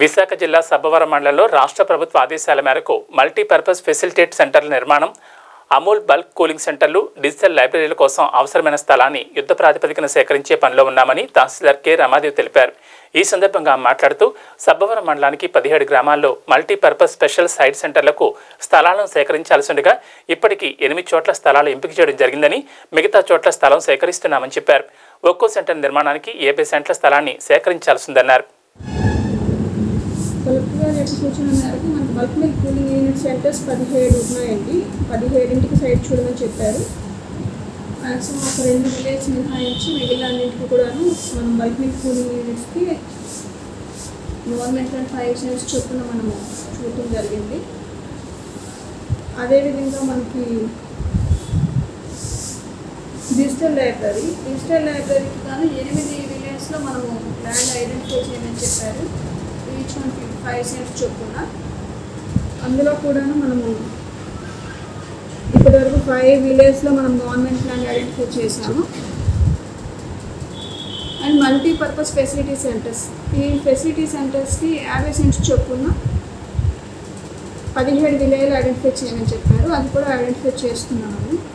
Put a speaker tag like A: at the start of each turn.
A: విశాఖ జిల్లా సబ్బవరం మండలంలో రాష్ట్ర ప్రభుత్వ ఆదేశాల మేరకు మల్టీపర్పస్ ఫెసిలిటేట్ సెంటర్ల నిర్మాణం అమూల్ బల్క్ కూలింగ్ సెంటర్లు డిజిటల్ లైబ్రరీల కోసం అవసరమైన స్థలాన్ని యుద్ధ ప్రాతిపదికన సేకరించే పనిలో ఉన్నామని తహసీల్దార్ కె రమాదేవి తెలిపారు ఈ సందర్భంగా మాట్లాడుతూ సబ్బవరం మండలానికి పదిహేడు గ్రామాల్లో మల్టీపర్పస్ స్పెషల్ సైట్ సెంటర్లకు స్థలాలను సేకరించాల్సి ఉండగా ఇప్పటికీ ఎనిమిది చోట్ల స్థలాలు ఎంపిక చేయడం జరిగిందని మిగతా చోట్ల స్థలం సేకరిస్తున్నామని చెప్పారు ఒక్కో సెంటర్ నిర్మాణానికి యాభై సెంట్ల స్థలాన్ని సేకరించాల్సిందన్నారు
B: కలెక్టర్ గారి యొక్క సూచన మేరకు మనకి bulk milk cooling unit centres పదిహేడు ఉన్నాయండి పదిహేడింటికి సైట్ చూడమని చెప్పారు మ్యాక్సిమం ఒక రెండు విలేజ్ మినహాయించి మిగిలిన అన్నింటికి కూడాను మనం బల్క్ మిల్క్ కూలింగ్ యూనిట్స్కి గవర్నమెంట్ అండ్ ఫైవ్ సెంట్స్ చొప్పున మనము చూడటం జరిగింది అదేవిధంగా మనకి డిజిటల్ లైబ్రరీ డిజిటల్ లైబ్రరీకి గాను ఎనిమిది విలేజ్లో మనము ల్యాండ్ ఐడెంటిఫై చేయమని చెప్పారు ఈచ్ వన్ ఫైవ్ సెంట్స్ చొప్పున అందులో కూడాను మనము ఇప్పటివరకు ఫైవ్ విలేజ్లో మనం గవర్నమెంట్ ల్యాండ్ ఐడెంటిఫై చేశాము అండ్ మల్టీపర్పస్ ఫెసిలిటీ సెంటర్స్ ఈ ఫెసిలిటీ సెంటర్స్కి యాభై సెంట్స్ చొప్పున పదిహేడు విలేజ్లు ఐడెంటిఫై చేయమని చెప్పారు అది కూడా ఐడెంటిఫై చేస్తున్నాము